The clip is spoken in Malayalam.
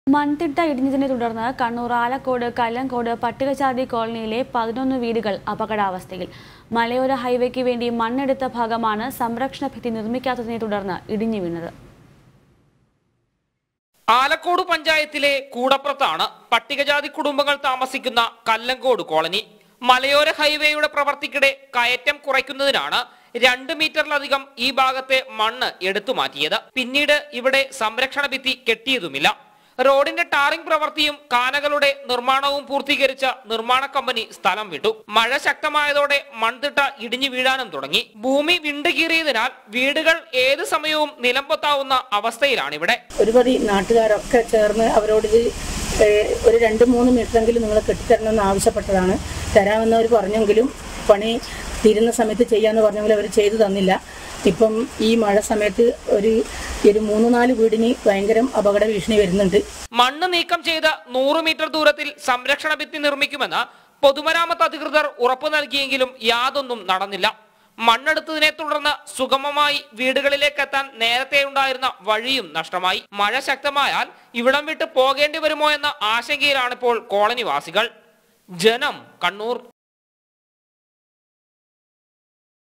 മൺതിട്ട ഇടിഞ്ഞതിനെ തുടർന്ന് കണ്ണൂർ ആലക്കോട് കല്ലങ്കോട് പട്ടികജാതി കോളനിയിലെ പതിനൊന്ന് വീടുകൾ അപകടാവസ്ഥയിൽ മലയോര ഹൈവേക്ക് വേണ്ടി മണ്ണെടുത്ത ഭാഗമാണ് സംരക്ഷണ ഭിത്തി നിർമ്മിക്കാത്തതിനെ തുടർന്ന് ഇടിഞ്ഞു വീണത് ആലക്കോട് പഞ്ചായത്തിലെ കൂടപ്പുറത്താണ് പട്ടികജാതി കുടുംബങ്ങൾ താമസിക്കുന്ന കല്ലങ്കോട് കോളനി മലയോര ഹൈവേയുടെ പ്രവർത്തിക്കിടെ കയറ്റം കുറയ്ക്കുന്നതിനാണ് രണ്ട് മീറ്ററിലധികം ഈ ഭാഗത്തെ മണ്ണ് എടുത്തു മാറ്റിയത് പിന്നീട് ഇവിടെ സംരക്ഷണ ഭിത്തി കെട്ടിയതുമില്ല റോഡിന്റെ ടാറിംഗ് പ്രവൃത്തിയും കാനകളുടെ നിർമ്മാണവും പൂർത്തീകരിച്ച നിർമ്മാണ കമ്പനി സ്ഥലം വിട്ടു മഴ ശക്തമായതോടെ മൺതിട്ട ഇടിഞ്ഞു വീഴാനും തുടങ്ങി ഭൂമി വിണ്ടുകീറിയതിനാൽ വീടുകൾ ഏത് സമയവും നിലംപൊത്താവുന്ന അവസ്ഥയിലാണിവിടെ ഒരുപടി നാട്ടുകാരൊക്കെ ചേർന്ന് അവരോട് ഇത് ഏഹ്, ഒരു രണ്ട് മൂന്ന് മീറ്ററെങ്കിലും നിങ്ങൾ കെട്ടിത്തരണമെന്ന് ആവശ്യപ്പെട്ടതാണ് തരാമെന്നവർ പറഞ്ഞെങ്കിലും പണി തീരുന്ന സമയത്ത് ചെയ്യാമെന്ന് പറഞ്ഞെങ്കിലും അവർ ചെയ്തു തന്നില്ല ഇപ്പം ഈ മഴ സമയത്ത് ഒരു ഒരു മൂന്ന് നാല് വീടിന് ഭയങ്കര അപകട ഭീഷണി വരുന്നുണ്ട് മണ്ണ് നീക്കം ചെയ്ത് നൂറ് മീറ്റർ ദൂരത്തിൽ സംരക്ഷണ ഭിത്തി നിർമ്മിക്കുമെന്ന് പൊതുമരാമത്ത് അധികൃതർ ഉറപ്പു നൽകിയെങ്കിലും യാതൊന്നും നടന്നില്ല മണ്ണെടുത്തതിനെ തുടർന്ന് സുഗമമായി വീടുകളിലേക്ക് എത്താൻ നേരത്തെ ഉണ്ടായിരുന്ന വഴിയും നഷ്ടമായി മഴ ശക്തമായാൽ ഇവിടം വിട്ട് പോകേണ്ടി വരുമോ എന്ന ആശങ്കയിലാണിപ്പോൾ കോളനിവാസികൾ ജനം കണ്ണൂർ